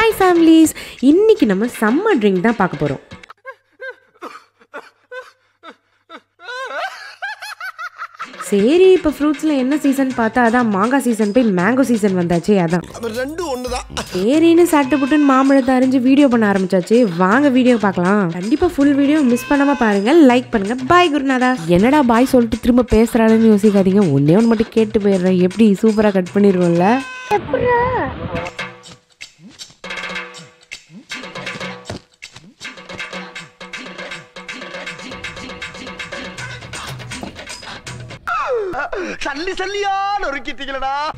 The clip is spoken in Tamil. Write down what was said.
ஹாய் ஃபேமிலிஸ் இன்னைக்கு நம்ம சம்மர் ட்ரிங்க் தான் பார்க்க போகிறோம் சரி இப்போ ஃப்ரூட்ஸில் என்ன சீசன் பார்த்தா அதான் மாங்காய் சீசன் போய் மேங்கோ சீசன் வந்தாச்சு அதான் ரெண்டும் ஒண்ணுதான் சரின்னு சாப்பிட்டு புட்டுன்னு மாம்பழத்தை அரிஞ்சு வீடியோ பண்ண ஆரம்பிச்சாச்சு வாங்க வீடியோ பார்க்கலாம் கண்டிப்பாக ஃபுல் வீடியோ மிஸ் பண்ணாம பாருங்க லைக் பண்ணுங்க பாய் குருநாதா என்னடா பாய் சொல்லிட்டு திரும்ப பேசுறாளுன்னு யோசிக்காதீங்க ஒன்னே ஒன்று மட்டும் கேட்டு போயிடுறேன் எப்படி சூப்பராக கட் பண்ணிடுவோம்ல சல்லி சல்லியா நொறுக்கிட்டீங்களடா